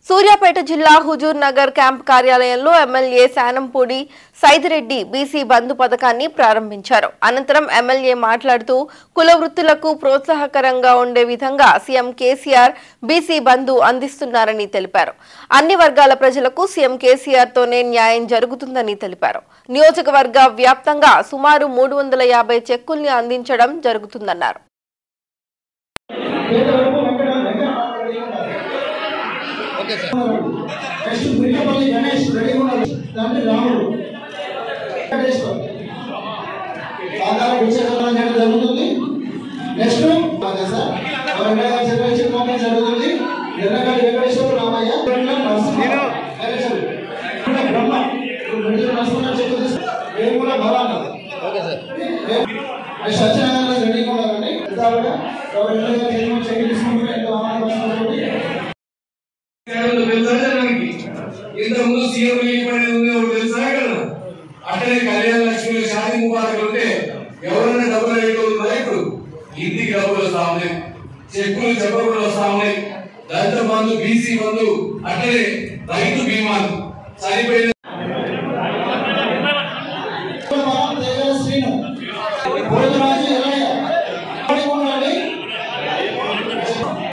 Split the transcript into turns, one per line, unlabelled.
సూర్యాపేట జిల్లా హుజూర్ నగర్ క్యాంప్ కార్యాలయంలో MLA Shanampudi Saidireddy BC Bandhu పథకాన్ని ప్రారంభించారు అనంతరం ఎమ్మెల్యే మాట్లాడుతూ కుల వృత్తులకు ప్రోత్సాహకరంగా ఉండే విధంగా సీఎం కేసీఆర్ బీసీ బంధు అందిస్తున్నారని తెలిపారు అన్ని వర్గాల ప్రజలకు సీఎం కేసీఆర్ తోనే న్యాయం జరుగుతుందని తెలిపారు నియోజకవర్గ వ్యాప్తంగా సుమారు మూడు వందల యాభై చెక్కుల్ని అందించడం జరుగుతుందన్నారు
నెక్స్ట్ మిట్టపల్లి గణేష్ రెడీగా ఉన్నారు తండ్రి రాముడు వెంకటేశ్వర్ సాధారణ విషయం చేయడం జరుగుతుంది నెక్స్ట్ అదే సార్ ఎవరైనా చంద్రశేఖర్ పంపడం జరుగుతుంది ఎర్రగడ్డ వెంకటేశ్వర రామయ్య నరసింహ వెంకటేశ్వర బ్రహ్మ ఇప్పుడు మెడికల్ నరసింహ చెప్పు Vemula Bhavana okay sir next Satyanarayana రెడీగా ఉన్నారండి ఎవరైనా చంద్రశేఖర్ చెక్ తీసుకుంటే ఎంతో ఆనందపడుతుంది
ఇంతకుముందు సీఎం పడేది ఉంది ఒకటి తెలుసా కదా అట్లనే కళ్యాణ లక్ష్మి షాది ముబారక్ ఉంటే ఎవరైనా డబ్బులు అడిగలుగుతుందా ఇప్పుడు ఇంటికి డబ్బులు వస్తా ఉన్నాయి చెక్కులు చెప్పకుండా వస్తా ఉన్నాయి దళిత బంధు బీసీ బంధు అట్లనే రైతు బీమాలు చనిపోయిన